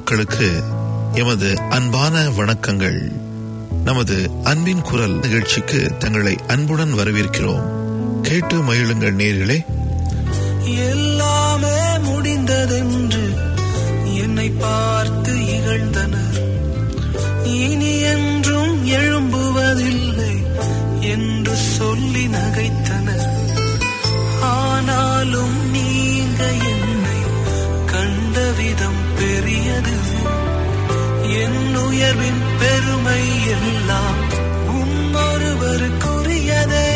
மக்களுக்கு எமது அன்பான வணக்கங்கள் நமது அன்பின் குரல் நிகழ்ச்சிக்கு தங்களை அன்புடன் வரவேற்கிறோம் கேட்டு மகிழுங்கள் நேர்களே எல்லாமே முடிந்ததென்று என்னை பார்த்து இகழ்ந்தனர் இனி என்றும் எழும்புவதில்லை என்று சொல்லி நகைத்தனர் ஆனாலும் நீங்க என்னை கண்ட விதம் பெரியது என் உயர்வின் பெருமை எல்லாம் உம்மொருவருக்குரியதே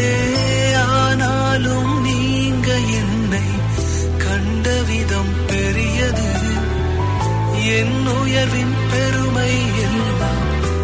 ஆனாலும் நீங்க என்னை கண்ட விதம் பெரியது என் உயர்வின் பெருமை எல்லாம்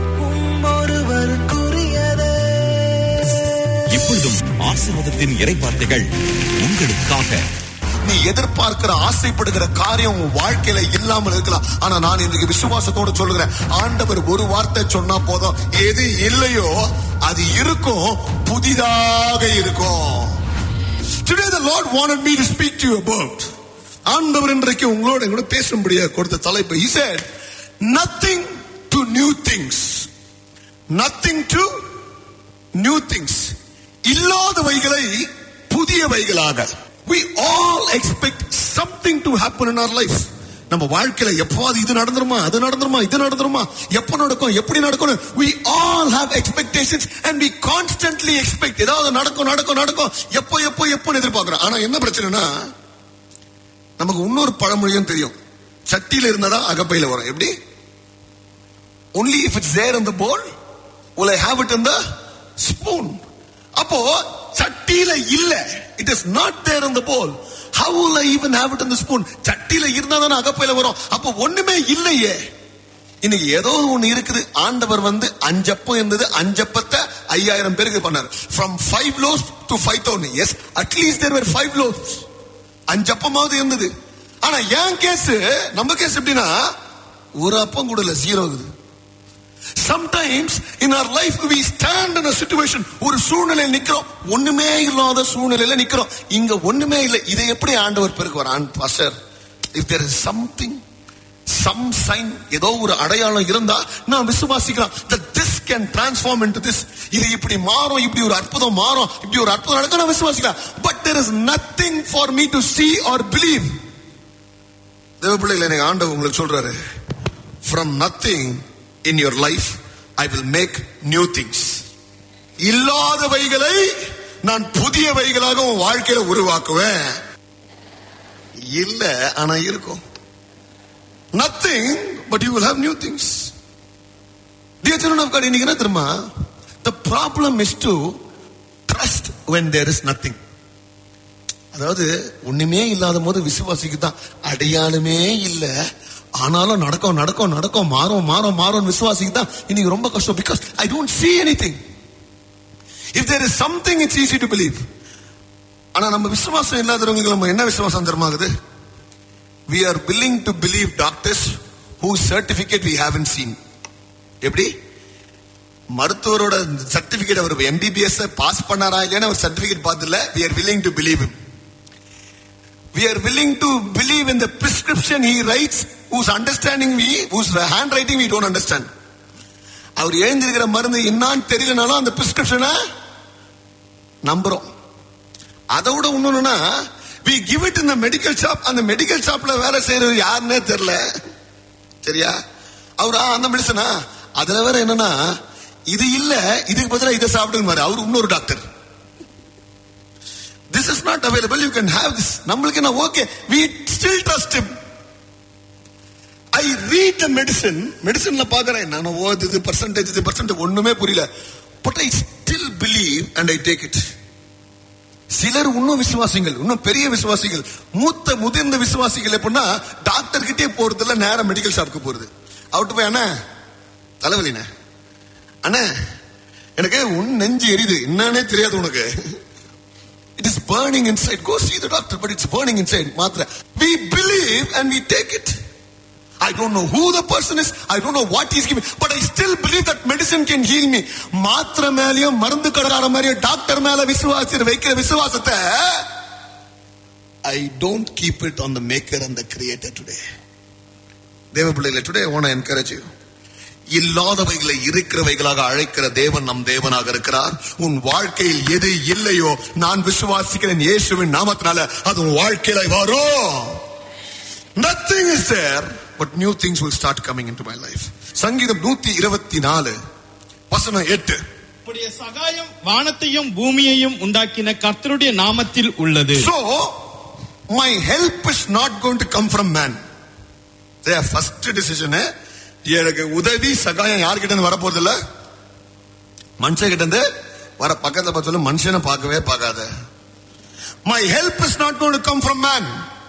உம்மொருவருக்குரியதே இப்பொழுதும் ஆசீர்வாதத்தின் இறைவார்த்தைகள் உங்களுக்காக நீ எதிர்பார்க்கிற ஆசைப்படுகிற காரியம் உன் வாழ்க்கையில இல்லாமல் இருக்கலாம் ஆனா நான் இன்றைக்கு விசுவாசத்தோட சொல்லுகிறேன் ஆண்டவர் ஒரு வார்த்தை சொன்னா போதும் எது இல்லையோ அது இருக்கும் புதிதாக இருக்கும் Today the Lord wanted me to speak to you about ஆண்டவர் இன்றைக்கு உங்களோட கூட பேசும்படியா கொடுத்த தலைப்பு he said nothing to new things nothing to new things இல்லாதவைகளை புதியவைகளாக we all expect something to happen in our life நம்ம வாழ்க்கையில எப்போது இது நடந்துருமா அது நடந்துருமா இது நடந்துருமா எப்ப நடக்கும் எப்படி நடக்கும் we all have expectations and we constantly expect ஏதாவது நடக்கும் நடக்கும் நடக்கும் எப்போ எப்போ எப்போ எதிர்பார்க்கிறோம் ஆனா என்ன பிரச்சனைனா நமக்கு இன்னொரு பழமொழியும் தெரியும் சட்டியில இருந்தா அகப்பையில வரும் எப்படி only if it's there in the bowl will I have it in the spoon அப்போ சட்டியில இல்ல it is not there in the bowl how will I even have it in the spoon சட்டியில இருந்தா தானே அகப்பையில வரும் அப்போ ஒண்ணுமே இல்லையே இன்னைக்கு ஏதோ ஒண்ணு இருக்குது ஆண்டவர் வந்து அஞ்சப்பம் இருந்தது அஞ்சப்பத்தை ஐயாயிரம் பேருக்கு பண்ணார் from five lakhs to five thousand எஸ் at least there were five lakhs அஞ்சப்பமாவது இருந்தது ஆனா என் கேஸ் நம்ம கேஸ் எப்படின்னா ஒரு அப்பம் கூட இல்ல ஜீரோ இருக்குது sometimes in our life we stand in situation ஒரு சூழ்நிலையில் நிக்கிறோம் ஒண்ணுமே இல்லாத சூழ்நிலையில நிக்கிறோம் இங்க ஒண்ணுமே இல்லை இதை எப்படி ஆண்டவர் பெருக்குவார் and pastor if there is something some sign ஏதோ ஒரு அடையாளம் இருந்தா நான் விசுவாசிக்கிறேன் that this can transform into this இது இப்படி மாறும் இப்படி ஒரு அற்புதம் மாறும் இப்படி ஒரு அற்புதம் நடக்கும் நான் விசுவாசிக்கிறேன் but there is nothing for me to see or believe தேவ பிள்ளைகளை எனக்கு ஆண்டவர் உங்களுக்கு சொல்றாரு from nothing in your life I will make new things இல்லாதவைகளை நான் புதியவைகளாக உன் வாழ்க்கையில உருவாக்குவேன் இல்ல ஆனா இருக்கும் nothing but you will have new things dear children of God இன்னைக்கு என்ன தெரியுமா the problem is to trust when there is nothing அதாவது ஒண்ணுமே இல்லாத போது விசுவாசிக்கு தான் அடையாளமே இல்ல ஆனாலும் நடக்கும் நடக்கும் நடக்கும் மாறும் மாறும் மாறும் விசுவாசிக்கு தான் இன்னைக்கு ரொம்ப கஷ்டம் because I don't see anything if there is something it's easy to believe ஆனா நம்ம விசுவாசம் இல்லாதவங்களுக்கு நம்ம என்ன விசுவாசம் தரமாகுது we are willing to believe doctors whose certificate we haven't seen எப்படி மருத்துவரோட சர்டிபிகேட் அவர் எம்பிபிஎஸ் பாஸ் பண்ணாரா இல்லையா அவர் சர்டிபிகேட் பார்த்ததில்ல we are willing to believe him we are willing to believe in the prescription he writes whose understanding we whose handwriting we don't understand அவர் எழுந்திருக்கிற மருந்து என்னான்னு தெரியலனாலும் அந்த பிரிஸ்கிரிப்ஷனை நம்புறோம் அதை விட இன்னொன்னுனா we give it in the medical shop அந்த மெடிக்கல் ஷாப்ல வேலை செய்யறது யாருன்னே தெரியல சரியா அவர் "ஆ, அந்த மெடிசனா அதுல வேற என்னன்னா இது இல்ல இதுக்கு பதிலா இதை சாப்பிடுங்க அவர் இன்னொரு doctor this is not available you can have this நம்மளுக்கு என்ன okay we still trust him I read the medicine மெடிசன்ல பாக்குறேன் நான் ஓ இது பர்சன்டேஜ் இது பர்சன்டேஜ் ஒண்ணுமே புரியல but I still believe and I take it சிலர் இன்னும் விசுவாசிகள் இன்னும் பெரிய விசுவாசிகள் மூத்த முதிர்ந்த விசுவாசிகள் எப்படின்னா டாக்டர் கிட்டே போறது இல்ல நேரம் மெடிக்கல் ஷாப்க்கு போறது அவர்கிட்ட போய் அண்ணா தலைவலிண்ணே அண்ணா எனக்கு உன் நெஞ்சு எரியுது என்னன்னே தெரியாது உனக்கு It is burning inside. Go see the doctor, but it's burning inside. Matra. We believe and we take it. I don't know who the person is. I don't know what he's giving. But I still believe that medicine can heal me. மாத்திரை மேலயும் மருந்து கடைக்கார மாதிரியும் doctor மேல விசுவாசி வைக்கிற விசுவாசத்தை I don't keep it on the maker and the creator today. தேவ பிள்ளைகளை டுடே ஓன என்கரேஜ் இல்லாதவைகளை இருக்கிறவைகளாக அழைக்கிற தேவன் நம் தேவனாக இருக்கிறார் உன் வாழ்க்கையில் எது இல்லையோ நான் விசுவாசிக்கிறேன் இயேசுவின் நாமத்தினால அது உன் வாழ்க்கையில வரும் nothing is there but new things will start coming into my life சங்கீதம் நூத்தி இருபத்தி நாலு வசனம் எட்டு உம்முடைய சகாயம் வானத்தையும் பூமியையும் உண்டாக்கின கர்த்தருடைய நாமத்தில் உள்ளது So, my help is not going to come from man. Their first decision எனக்கு உதவி சகாயம் யார்கிட்ட இருந்து வரப்போறது இல்ல மனுஷன் கிட்ட இருந்து வர பக்கத்துல பார்த்தால மனுஷனை பார்க்கவே பார்க்காத my help is not gonna come from man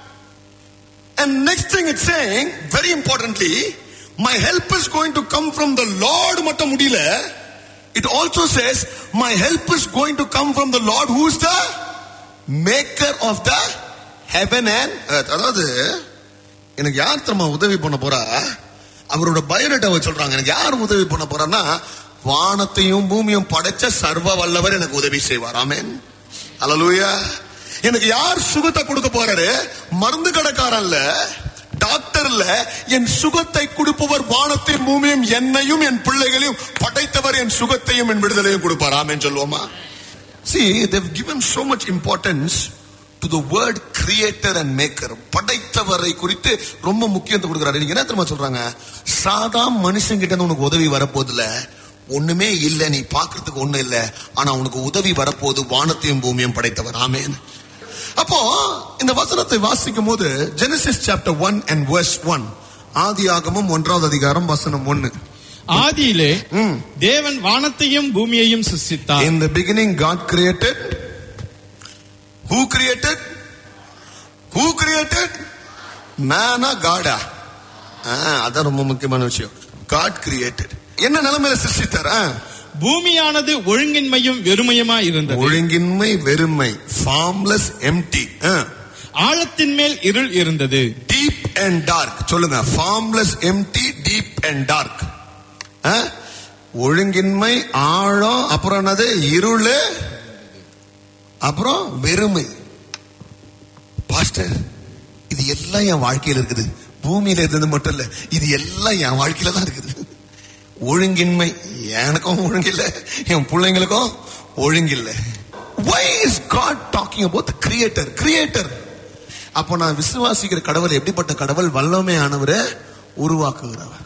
and next thing it's saying very importantly my help is going to come from the lord மட்டும் முடியல it also says my help is going to come from the lord who is the maker of the heaven and அதாவது எனக்கு யார் தெரியுமா உதவி பண்ண போறா அவரோட பயோடேட்டாவை சொல்றாங்க எனக்கு யார் உதவி பண்ண போறான்னா வானத்தையும் பூமியும் படைச்ச சர்வ வல்லவர் எனக்கு உதவி செய்வார் ஆமென் அல்லேலூயா எனக்கு யார் சுகத்தை கொடுக்க போறாரு மருந்து கடைக்காரன்ல டாக்டர்ல என் சுகத்தை கொடுப்பவர் வானத்தையும் பூமியும் என்னையும் என் பிள்ளைகளையும் படைத்தவர் என் சுகத்தையும் என் விடுதலையும் கொடுப்பார் ஆமென் சொல்லுவோமா See, they've given so much importance to the word creator and maker. படைத்தவரை குறித்து ரொம்ப முக்கியத்துவம் கொடுக்குறாரு நீங்க என்ன தெரியுமா சொல்றாங்க சாதா மனுஷங்கிட்ட இருந்து உனக்கு உதவி வரப்போதுல ஒண்ணுமே இல்ல நீ பாக்குறதுக்கு ஒண்ணு இல்ல ஆனா உனக்கு உதவி வரப்போது வானத்தையும் பூமியும் படைத்தவர் ஆமென் அப்போ இந்த வசனத்தை வாசிக்கும் போது Genesis chapter one and verse one ஆதி ஆகமும் ஒன்றாவது அதிகாரம் வசனம் ஒன்னு ஆதியிலே ம். தேவன் வானத்தையும் பூமியையும் சிருஷ்டித்தார் In the beginning, God created. Who created? Who created? Man or God? அதான் ரொம்ப முக்கியமான விஷயம் காட் கிரியேட்டட் என்ன நிலைமையில சிருஷ்டித்தார் ஆ? பூமியானது ஒழுங்கின்மையும் வெறுமையுமா இருந்தது ஒழுங்கின்மை வெறுமை ஃபார்ம்லெஸ் எம்டி ஆழத்தின் மேல் இருள் இருந்தது டீப் அண்ட் டார்க் சொல்லுங்க formless empty deep and dark ஒழுங்கின்மை ஆழம் அப்புறம் என்னது இருள் அப்புறம் வெறுமை பாஸ்டர் இது எல்லாம் என் வாழ்க்கையில இருக்குது பூமியில இருந்தது மட்டும் இல்ல இது எல்லாம் என் வாழ்க்கையில தான் இருக்குது ஒழுங்கின்மை எனக்கும் ஒழுங்கில்லை என் பிள்ளைங்களுக்கும் ஒழுங்கில்லை why is god talking about the creator creator அப்போ நான் விசுவாசிக்கிற கடவுள் எப்படிப்பட்ட கடவுள் வல்லமையானவரை உருவாக்குகிறவர்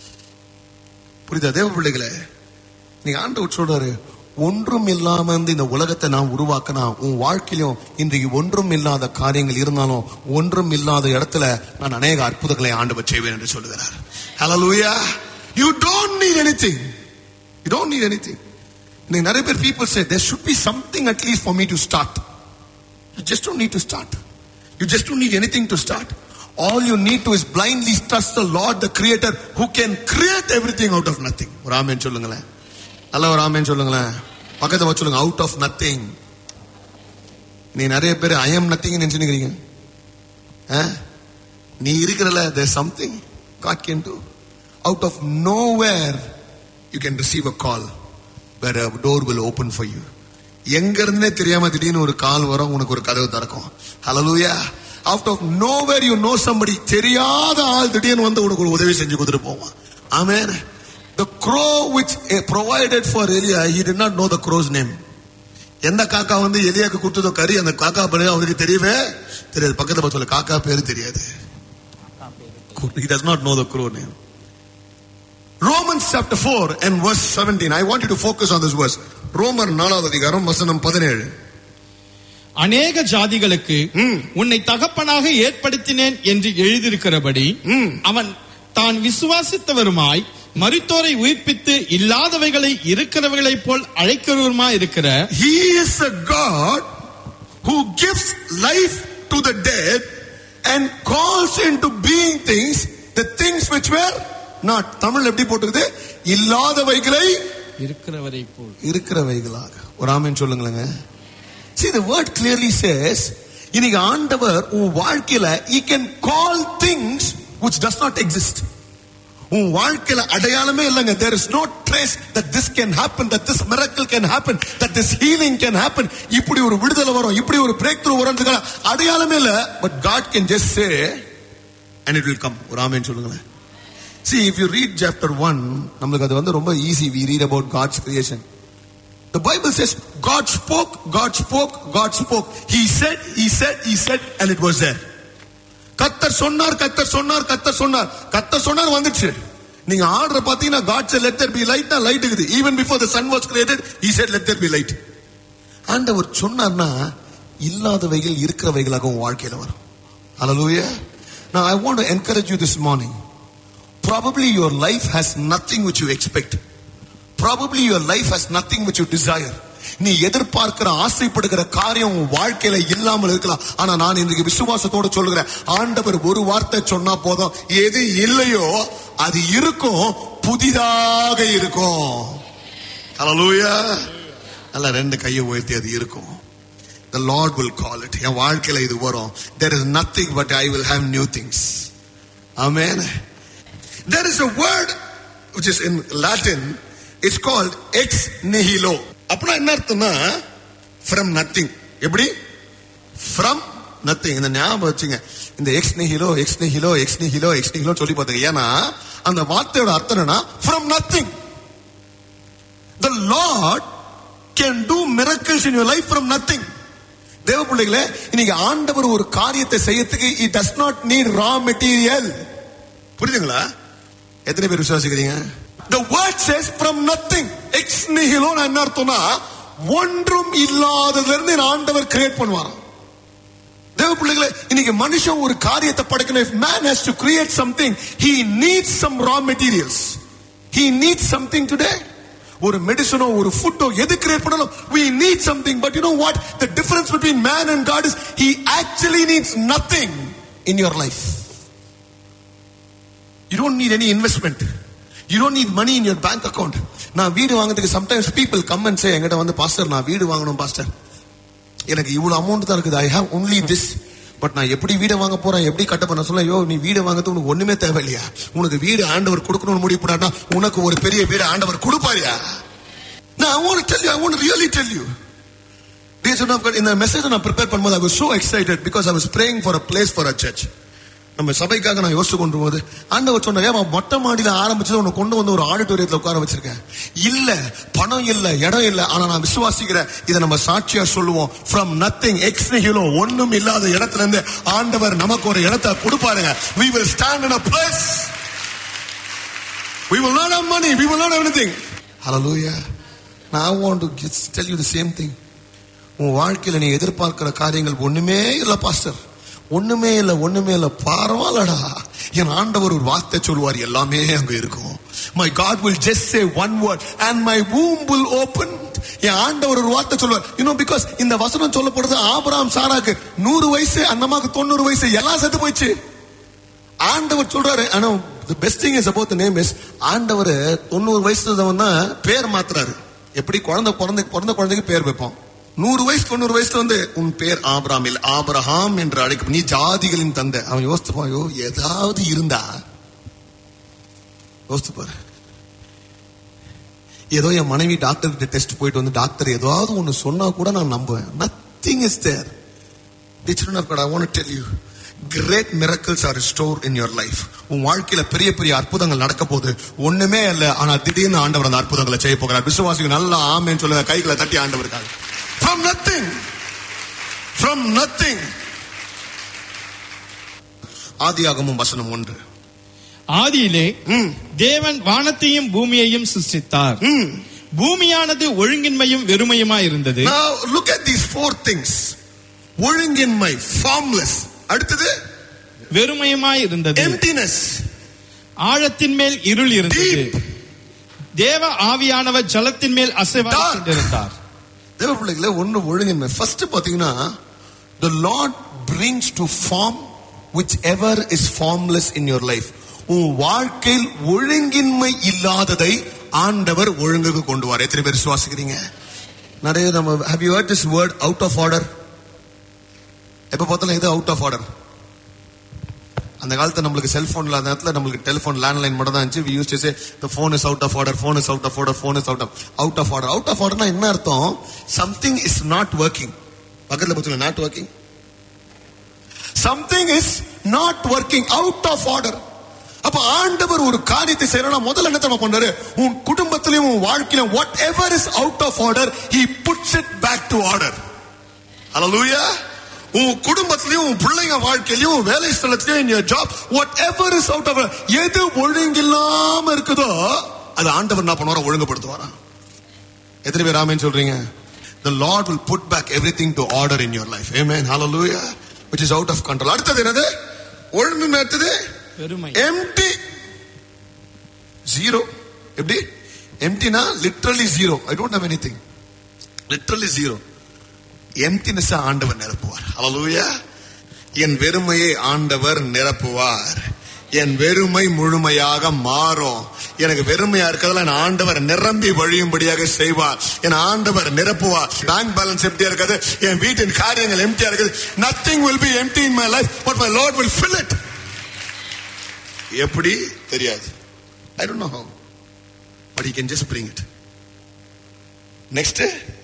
புரியுதா தேவ பிள்ளைகளே நீங்க ஆண்டவர் சொல்றாரு ஒன்றும் இல்லாம இருந்து இந்த உலகத்தை நான் உருவாக்கினா உன் வாழ்க்கையிலும் இன்றைக்கு ஒன்றும் இல்லாத காரியங்கள் இருந்தாலும் ஒன்றும் இல்லாத இடத்துல நான் அநேக அற்புதங்களை ஆண்டவர் செய்வேன் என்று சொல்லுகிறார் ஹalleluya you don't need anything you don't need anything இன்னைக்கு நிறைய பேர் people say there should be something at least for me to start you just don't need to start you just don't need anything to start all you need to is blindly trust the lord the creator who can create everything out of nothing ஒரு ஆமென் சொல்லுங்களேன் நல்ல ஒரு ஆமென் சொல்லுங்களேன் பக்கத்துல வச்சு சொல்லுங்க out of nothing நீ நிறைய பேர் ஐ எம் நத்திங் நினைச்சுக்கிறீங்க நீ இருக்கிறல there something God can do out of nowhere you can receive a call where door will open for you எங்க இருந்தே தெரியாம திடீர்னு ஒரு கால் வரும் உனக்கு ஒரு கதவு திறக்கும் hallelujah out of nowhere you know somebody தெரியாத ஆள் திடீர்னு வந்து உனக்கு ஒரு உதவி செஞ்சு கொடுத்துட்டு போவான் ஆமென் the crow which eh, provided for Elia he did not know the crow's name எந்த காக்கா வந்து எலியாக்கு கொடுத்ததோ கறி அந்த காக்கா பேரு அவருக்கு தெரியவே தெரியாது பக்கத்துல பார்த்து சொல்ல காக்கா பேரு தெரியாது he does not know the crow name Romans chapter 4 and verse 17 I want you to focus on this verse ரோமர் நாலாவது அதிகாரம் வசனம் பதினேழு அநேக ஜாதிகளுக்கு ம். உன்னை தகப்பனாக ஏற்படுத்தினேன் என்று எழுதியிருக்கிறபடி ம். அவன் தான் விசுவாசித்தவருமாய் மரித்தோரை உயிர்ப்பித்து இல்லாதவைகளை இருக்கிறவைகளைப் போல் அழைக்கிறவருமாய் இருக்கிற He is a God who gives life to the dead and calls into being things the things which were not Tamil எப்படி போட்டுக்குது இல்லாதவைகளை இருக்கிறவரை போல் இருக்கிறவைகளாக ஒரு ஆமென் சொல்லுங்களேங்க see the word clearly says இன்னைக்கு ஆண்டவர் உன் வாழ்க்கையில he can call things which does not exist உன் வாழ்க்கையில அடையாளமே இல்லைங்க there is no trace that this can happen that this miracle can happen that this healing can happen இப்படி ஒரு விடுதலை வரும் இப்படி ஒரு break through வரும்ன்றதுக்கான அடையாளமே இல்ல but God can just say and it will come ஒரு ஆமென் சொல்லுங்களேன் See, if you read chapter 1, நம்மளுக்கு அது வந்து ரொம்ப easy. We read about God's creation. The Bible says, God spoke, God spoke, God spoke. He said, He said, He said, and it was there. கத்தர் சொன்னார் கத்தர் சொன்னார் கத்தர் சொன்னார் கத்தர் சொன்னார் வந்துச்சு நீங்க ஆர்டர் பாத்தீங்கன்னா God said let there be light னா லைட் இருக்குது even before the sun was created he said let there be light ஆண்டவர் சொன்னார்னா இல்லாதவைகள் இருக்கிறவைகளாக உன் வாழ்க்கையில வரும் Hallelujah. Now I want to encourage you this morning. Probably your life has nothing which you expect. Probably your life has nothing which you desire. நீ எதிர்பார்க்கிற ஆசைப்படுகிற காரியம் உன் வாழ்க்கையில இல்லாமல் இருக்கலாம் ஆனா நான் இன்றைக்கு விசுவாசத்தோட சொல்லுகிறேன் ஆண்டவர் ஒரு வார்த்தை சொன்னா போதும் எது இல்லையோ அது இருக்கும் புதிதாக இருக்கும் ஹalleluya நல்ல ரெண்டு கையை உயர்த்தி அது இருக்கும் the lord will call it என் வாழ்க்கையில இது வரும் there is nothing but i will have new things amen there is a word which is in latin it's called ex nihilo அப்படின்னா என்ன அர்த்தம்னா from nothing எப்படி from nothing இந்த ஞாபகம் வச்சுங்க இந்த ex nihilo ex nihilo ex nihilo ex nihilo சொல்லி பார்த்தீங்க ஏன்னா அந்த வார்த்தையோட அர்த்தம் என்னன்னா from nothing the lord can do miracles in your life from nothing தேவ பிள்ளைகளே இன்னைக்கு ஆண்டவர் ஒரு காரியத்தை செய்யறதுக்கு it does not need raw material புரியுதுங்களா எத்தனை பேர் விசுவாசிக்கிறீங்க the word says from nothing ex nihilo என்ன அர்த்தம்னா ஒன்றும் இல்லாததுல இருந்து என் ஆண்டவர் கிரியேட் பண்ணுவாராம் தேவ பிள்ளைகளே இன்னைக்கு மனுஷன் ஒரு காரியத்தை படைக்கணும் if man has to create something he needs some raw materials he needs something today ஒரு மெடிசனோ ஒரு ஃபுட்டோ எது கிரியேட் பண்ணாலும் we need something but you know what the difference between man and god is he actually needs nothing in your life you don't need any investment you don't need money in your bank account நான் வீடு வாங்குறதுக்கு sometimes people come and say என்கிட்ட வந்து pastor நான் வீடு வாங்கணும் pastor எனக்கு இவ்வளவு அமௌண்ட் தான் இருக்குது I have only this but நான் எப்படி வீடை வாங்க போறேன் எப்படி கட்ட பண்ண சொல்ல ஐயோ நீ வீடு வாங்குறது உனக்கு ஒண்ணுமே தேவையில்லையா உனக்கு வீடு ஆண்டவர் கொடுக்கணும்னு முடிவு பண்ணா உனக்கு ஒரு பெரிய வீடு ஆண்டவர் கொடுப்பாரியா நான் I want to tell you I want to really tell you Dear son of God, இந்த மெசேஜ் நான் ப்ரிப்பேர் பண்ணும்போது I was so excited because I was praying for a place for a church நம்ம சபைக்காக நான் யோசிச்சு கொண்டு போது ஆண்டவர் சொன்னாங்க "ஏம்மா, மொட்டை மாடியில ஆரம்பிச்சது உன்னை கொண்டு வந்து ஒரு ஆடிட்டோரியத்துல உட்கார வச்சிருக்கேன் இல்ல பணம் இல்ல இடம் இல்ல ஆனா நான் விசுவாசிக்கிறேன் இதை நம்ம சாட்சியா சொல்லுவோம் from nothing ex nihilo ஒண்ணும் இல்லாத இடத்துல இருந்து ஆண்டவர் நமக்கு ஒரு இடத்தை கொடுப்பாருங்க we will stand in a place we will not have money we will not have anything hallelujah now i want to just tell you the same thing உன் வாழ்க்கையில நீ எதிர்பார்க்கிற காரியங்கள் ஒண்ணுமே இல்ல பாஸ்டர் ஒண்ணுமே இல்ல ஒண்ணுமே இல்ல பரவாயில்லடா என் ஆண்டவர் ஒரு வார்த்தை சொல்லுவார் எல்லாமே அங்க இருக்கும் my god will just say one word and my womb will open என் ஆண்டவர் ஒரு வார்த்தை சொல்லுவார் you know because இந்த வசனம் சொல்லப்படுறது ஆபிரகாம் சாராக்கு நூறு வயசு அந்த அம்மாக்கு தொண்ணூறு வயசு எல்லாம் செத்து போயிடுச்சு ஆண்டவர் சொல்றாரு ஆனா the best thing is about the name is ஆண்டவர் தொண்ணூறு வயசுல தான் பேர் மாத்துறாரு எப்படி குழந்தை பிறந்த பிறந்த குழந்தைக்கு பேர் வைப்போம் நூறு வயசு தொண்ணூறு வயசுல வந்து உன் பேர் ஆபிராம் இல்ல ஆபிரஹாம் என்று அழைக்கும் நீ ஜாதிகளின் தந்தை அவன் யோசித்துப்பான் ஐயோ ஏதாவது இருந்தா யோசித்து பாரு ஏதோ என் மனைவி டாக்டர் கிட்ட டெஸ்ட் போயிட்டு வந்து டாக்டர் ஏதாவது ஒண்ணு சொன்னா கூட நான் நம்புவேன் nothing is there The children of God, I want to tell you, great miracles are stored in your life. உன் வாழ்க்கையில பெரிய பெரிய அற்புதங்கள் நடக்க போகுது ஒண்ணுமே இல்ல ஆனா திடீர்னு ஆண்டவர் அந்த அற்புதங்களை செய்ய போகிறார் விசுவாசிகள் நல்லா ஆமேன்னு சொல்லுங்க கைகளை தட்டி ஆண்டவருக்காக from nothing from nothing ஆதியாகமும் வசனம் ஒன்று ஆதியிலே ம், தேவன் வானத்தையும் பூமியையும் சிருஷ்டித்தார் ம். பூமியானது ஒழுங்கின்மையும் வெறுமையுமாய் இருந்தது Now look at these four things ஒழுங்கின்மை formless அடுத்தது வெறுமையுமாய் இருந்தது emptiness ஆழத்தின் மேல் இருள் இருந்தது Deep. தேவ ஆவியானவர் ஜலத்தின் மேல் அசைவாய் Dark. கொண்டிருந்தார் தேவ பிள்ளைகளே ஒன்று ஒழுங்கின்மை ஃபர்ஸ்ட் பாத்தீங்கன்னா the lord brings to form whichever is formless in your life உன் வாழ்க்கையில் ஒழுங்கின்மை இல்லாததை ஆண்டவர் ஒழுங்குக்கு கொண்டு வர எத்தனை பேர் விசுவாசிக்கிறீங்க நிறைய நம்ம have you heard this word out of order எப்ப பார்த்தாலும் எது அவுட் ஆஃப் ஆர்டர் அந்த காலத்துல நம்மளுக்கு செல்போன் இல்லாத நேரத்துல நம்மளுக்கு டெலிஃபோன் லேண்ட்லைன் மட்டும் தான் இருந்துச்சு we used to say the phone is out of order phone is out of order phone is out of out of order out of orderனா என்ன அர்த்தம் something is not working பக்கத்துல பத்தில not working something is not working out of order அப்ப ஆண்டவர் ஒரு காரியத்தை செய்யறா முதல்ல என்ன தெரியுமா பண்றாரு உன் குடும்பத்திலையும் உன் வாழ்க்கையிலும் whatever is out of order he puts it back to order hallelujah உன் குடும்பத்திலையும் உன் பிள்ளைங்க வாழ்க்கையிலையும் உன் வேலை ஸ்தலத்திலையும் in your job whatever is out of எது ஒழுங்கில்லாம இருக்குதோ அது ஆண்டவர் என்ன பண்ணுவாரா ஒழுங்குபடுத்துவாரா எத்தனை பேர் ஆமென் சொல்றீங்க the lord will put back everything to order in your life amen hallelujah which is out of control அடுத்தது என்னது ஒழுங்கு அடுத்தது பெருமை empty ஜீரோ எப்படி எம்டினா literally zero I don't have anything literally zero emptiness ஆண்டவர் நிரப்புவார் ஹalleluya என் வெறுமையை ஆண்டவர் நிரப்புவார் என் வெறுமை முழுமையாக மாறும் எனக்கு வெறுமையா இருக்கிறதுல என் ஆண்டவர் நிரம்பி வழியும்படியாக செய்வார் என் ஆண்டவர் நிரப்புவார் பேங்க் பேலன்ஸ் எம்டியா இருக்காது என் வீட்டின் காரியங்கள் எம்டியா இருக்குது nothing will be empty in my life but my lord will fill it எப்படி தெரியாது I don't know how but you can just bring it next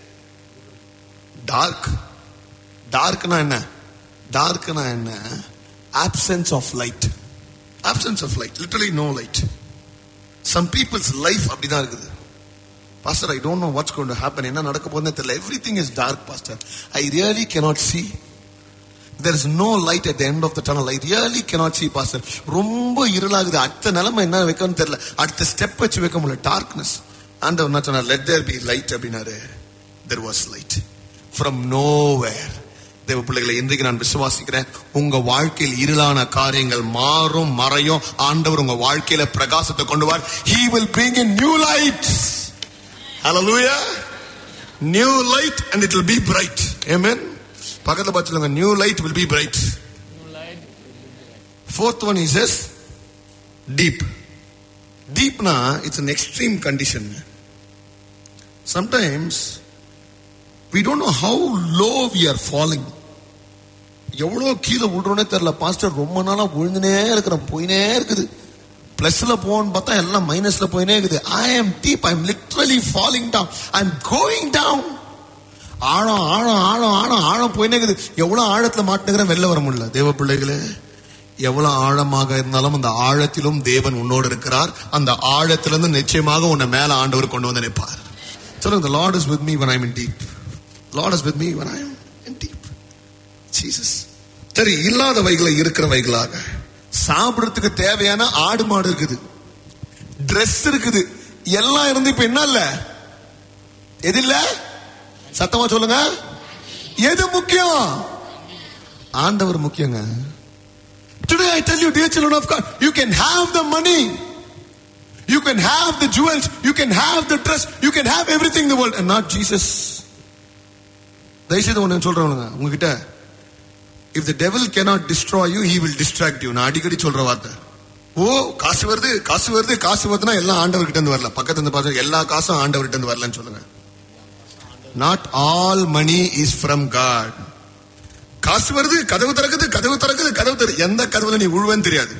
dark டார்க்னா என்ன டார்க்னா என்ன absence of light absence of light literally no light some peoples life அப்படிதான் இருக்குது pastor I don't know what's gonna happen என்ன நடக்க போகுதுன்னு தெரியல everything is dark pastor I really cannot see there is no light at the end of the tunnel i really cannot see pastor ரொம்ப இருளாகுது அடுத்த நிலைமை என்ன வைக்கணும்னு தெரியல அடுத்த ஸ்டெப் வச்சு வைக்க முடியல டார்க்னஸ் ஆண்டவர் என்ன சொன்னார் let there be light அப்படின்னாரு there was light from nowhere தேவ பிள்ளைகளை இன்றைக்கு நான் விசுவாசிக்கிறேன் உங்க வாழ்க்கையில் இருளான காரியங்கள் மாறும் மறையும் ஆண்டவர் உங்க வாழ்க்கையில பிரகாசத்தை கொண்டு வார் he will bring in new light hallelujah new light and it will be bright amen பக்கத்துல பார்த்து சொல்லுங்க new light will be bright fourth one is எஸ் டீப் டீப்னா it's an extreme condition sometimes we don't know how low we are falling எவ்வளோ கீழே விடுறோன்னே தெரியல pastor ரொம்ப நாளா விழுந்துனே இருக்கிறேன் போயினே இருக்குது பிளஸ்ல போன்னு பார்த்தா எல்லாம் மைனஸ்ல போயினே இருக்குது ஐ am deep I am literally falling down I am going down ஆழம் ஆழம் ஆழம் ஆழம் ஆழம் போயினே இருக்குது எவ்வளவு ஆழத்துல மாட்டுகிறேன் வெளில வர முடியல தேவ பிள்ளைகளே எவ்வளவு ஆழமாக இருந்தாலும் அந்த ஆழத்திலும் தேவன் உன்னோடு இருக்கிறார் அந்த ஆழத்திலிருந்து நிச்சயமாக உன்னை மேல ஆண்டவர் கொண்டு வந்து நிற்பார் சொல்லுங்க the lord is with me when i'm in deep lord is with me when i'm in deep Jesus சரி இல்லாதவைகளை இருக்கிறவைகளாக சாப்பிடுறதுக்கு தேவையான ஆடு மாடு இருக்குது Dress இருக்குது எல்லாம் இருந்து இப்ப என்ன இல்ல எது இல்ல சத்தமா சொல்லுங்க எது முக்கியம் ஆண்டவர் முக்கியங்க Today I tell you, dear children of God, you can have the money. You can have the jewels. You can have the dress. You can have everything in the world and not Jesus. தயவுசெய்து ஒன்று சொல்றவனுங்க உங்ககிட்ட if the devil cannot destroy you he will distract you நான் அடிக்கடி சொல்ற வார்த்தை ஓ காசு வருது காசு வருது காசு வருதுன்னா எல்லாம் ஆண்டவர்கிட்ட இருந்து வரல பக்கத்துல இருந்து பார்த்தா எல்லா காசும் ஆண்டவர்கிட்ட இருந்து வரலன்னு சொல்லுங்க not all money is from God காசு வருது கதவு திறக்குது கதவு திறக்குது கதவு திற எந்த கதவுல நீ உழுவன்னு தெரியாது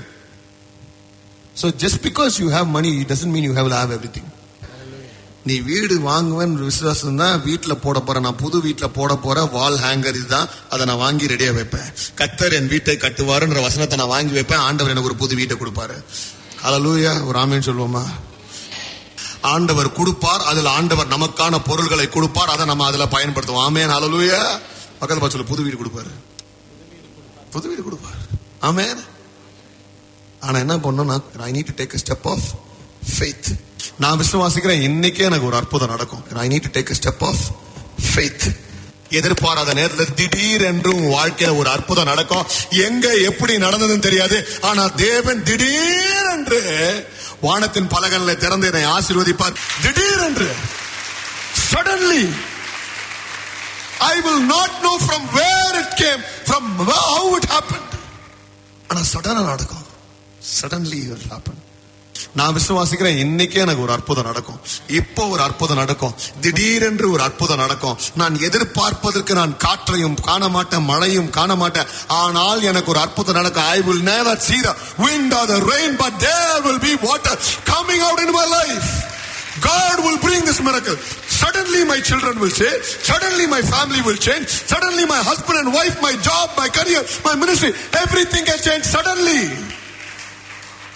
So just because you have money, it doesn't mean you have to have everything. நீ வீடு வாங்குவேன் விசுவாசம் தான் வீட்டுல போட போறேன் நான் புது வீட்டுல போட போற வால் ஹேங்கர் இதுதான் அதை நான் வாங்கி ரெடியா வைப்பேன் கத்தர் என் வீட்டை கட்டுவாருன்ற வசனத்தை நான் வாங்கி வைப்பேன் ஆண்டவர் எனக்கு ஒரு புது வீட்டை கொடுப்பாரு ஹalleluya ஒரு ஆமென் சொல்லுவோமா ஆண்டவர் கொடுப்பார் அதுல ஆண்டவர் நமக்கான பொருள்களை கொடுப்பார் அதை நம்ம அதுல பயன்படுத்துவோம் ஆமென் ஹalleluya பக்கத்துல பார்த்து சொல்லு புது வீடு கொடுப்பாரு புது வீடு கொடுப்பார் ஆமென் ஆனா என்ன பண்ணணும்னா I need to take step of faith நான் விசுவாசிக்கிறேன் இன்னைக்கே எனக்கு ஒரு அற்புதம் நடக்கும் I need to take step of faith எதிர்பாராத நேரத்தில் திடீர் என்று உன் வாழ்க்கையில ஒரு அற்புதம் நடக்கும் எங்க எப்படி நடந்ததுன்னு தெரியாது ஆனா தேவன் திடீர் என்று வானத்தின் பலகங்களை திறந்து என்னை ஆசீர்வதிப்பார் திடீர் என்று suddenly I will not know from where it came from how it happen ஆனா சடனா நடக்கும் சடன்லி இட் ஹேப்பன் நான் விசுவாசிக்கிறேன் இன்னைக்கே எனக்கு ஒரு அற்புதம் நடக்கும் இப்போ ஒரு அற்புதம் நடக்கும் திடீரென்று ஒரு அற்புதம் நடக்கும் நான் எதிர்பார்ப்பதற்கு நான் காற்றையும் காண மாட்டேன் மழையும் காண மாட்டேன் ஆனால் எனக்கு ஒரு அற்புதம் நடக்கும் I will never see the wind or the rain but there will be water coming out in my life God will bring this miracle. Suddenly my children will change. Suddenly my family will change. Suddenly my husband and wife, my job, my career, my ministry, everything can change suddenly.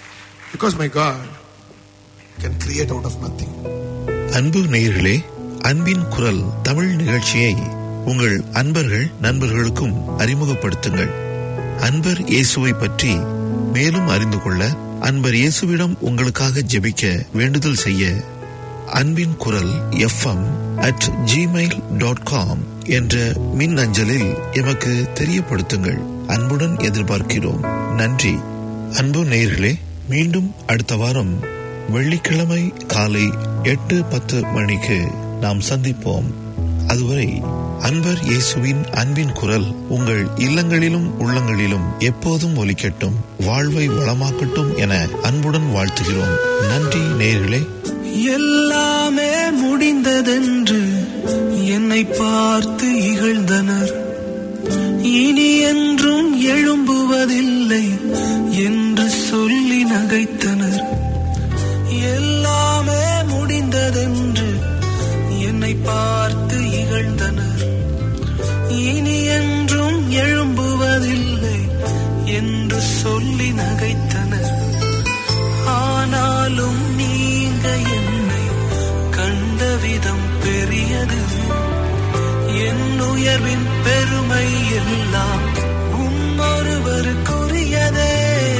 Because my God can create out of nothing. அன்பு நேயர்களே அன்பின் குரல் தமிழ் நிகழ்ச்சியை உங்கள் அன்பர்கள் நண்பர்களுக்கும் அறிமுகப்படுத்துங்கள் அன்பர் இயேசுவை பற்றி மேலும் அறிந்து கொள்ள அன்பர் இயேசுவிடம் உங்களுக்காக ஜெபிக்க வேண்டுதல் செய்ய அன்பின் குரல் FM at Gmail dot com என்ற மின் அஞ்சலில் எமக்கு தெரியப்படுத்துங்கள் அன்புடன் எதிர்பார்க்கிறோம் நன்றி அன்பு நேயர்களே மீண்டும் அடுத்த வாரம் வெள்ளிக்கிழமை காலை எட்டு பத்து மணிக்கு நாம் சந்திப்போம் அதுவரை அன்பர் இயேசுவின் அன்பின் குரல் உங்கள் இல்லங்களிலும் உள்ளங்களிலும் எப்போதும் ஒலிக்கட்டும் வாழ்வை வளமாக்கட்டும் என அன்புடன் வாழ்த்துகிறோம் நன்றி நேயர்களே எல்லாமே முடிந்ததென்று என்னை பார்த்து இகழ்ந்தனர் இனி என்றும் எழும்புவதில்லை என்று சொல்லி நகைத்தனர் எல்லாமே முடிந்ததென்று என்னை பார்த்து இகழ்ந்தனர் இனி என்றும் எழும்புவதில்லை என்று சொல்லி நகைத்தனர் ஆனாலும் நீங்க என்னை கண்ட விதம் பெரியது என் உயர்வின் பெருமை எல்லாம் உம்மொருவருக்குரியதே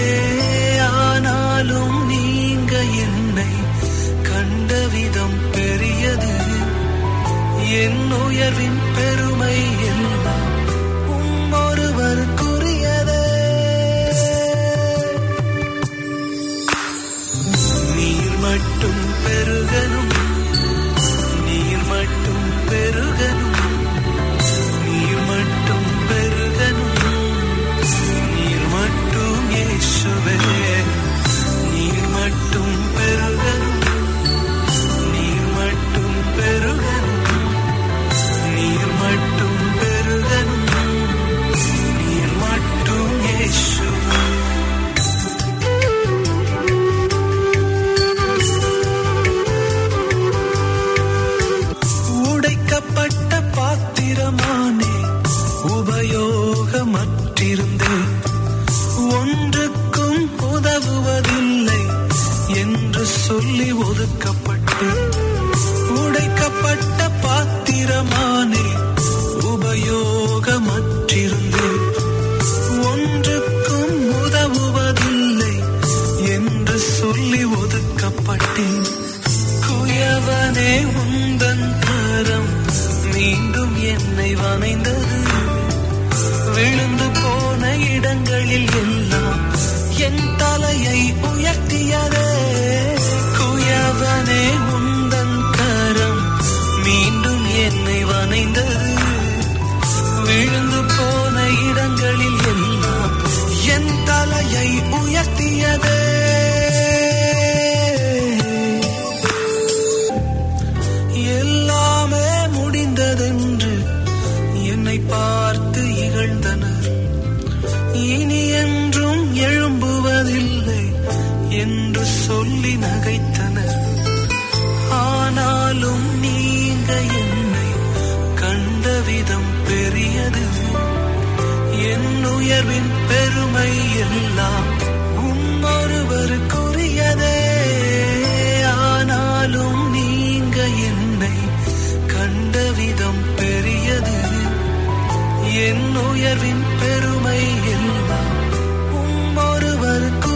ஆனாலும் நீங்க என்னை கண்ட விதம் பெரியது என் உயர்வின் பெருமை எல்லாம் உம்மொருவருக்குரியதே நீர் மட்டும் பெருகணும் நீர் மட்டும் பெருகணும் நீர் மட்டும் பெருகணும் நீர் மட்டும் இயேசுவே நீர் மட்டும் பெருகணும் நீர் மட்டும் பெருகணும் நீர் மட்டும் பெருகணும் நீர் மட்டும் இயேசுவே உடைக்கப்பட்ட பாத்திரமானே உபயோகமற்றிருந்தேன் ஒன்றுக்கும் உதவுவதில்லை என்று சொல்லி ஒதுக்கப்பட்டேன் உடைக்கப்பட்ட பாத்திரமானே உபயோகமற்றிருந்தேன் ஒன்றுக்கும் உதவுவதில்லை என்று சொல்லி ஒதுக்கப்பட்டேன் குயவனே உந்தன் கரம் மீண்டும் என்னை வணைந்தது விழுந்து போன இடங்களில் எல்லாம் என் தலையை உயர்த்தியதே குயவனே உந்தன் கரம் மீண்டும் என்னை வணைந்தது விழுந்து போன இடங்களில் எல்லாம் என் தலையை உயர்த்தியதே எல்லாமே முடிந்ததென்று என்னை பார்த்து இகழ்ந்தனர் இனி என்றும் எழும்புவதில்லை என்று சொல்லி நகைத்தனர் ஆனாலும் நீங்க என்னை கண்ட விதம் பெரியது என் உயர்வின் பெருமை எல்லாம் உம்மொருவருக்குரியதே ஆனாலும் நீங்க என்னை கண்ட விதம் பெரியது என் உயர்வின் பெருமை எல்லாம் உம்மொருவருக்கு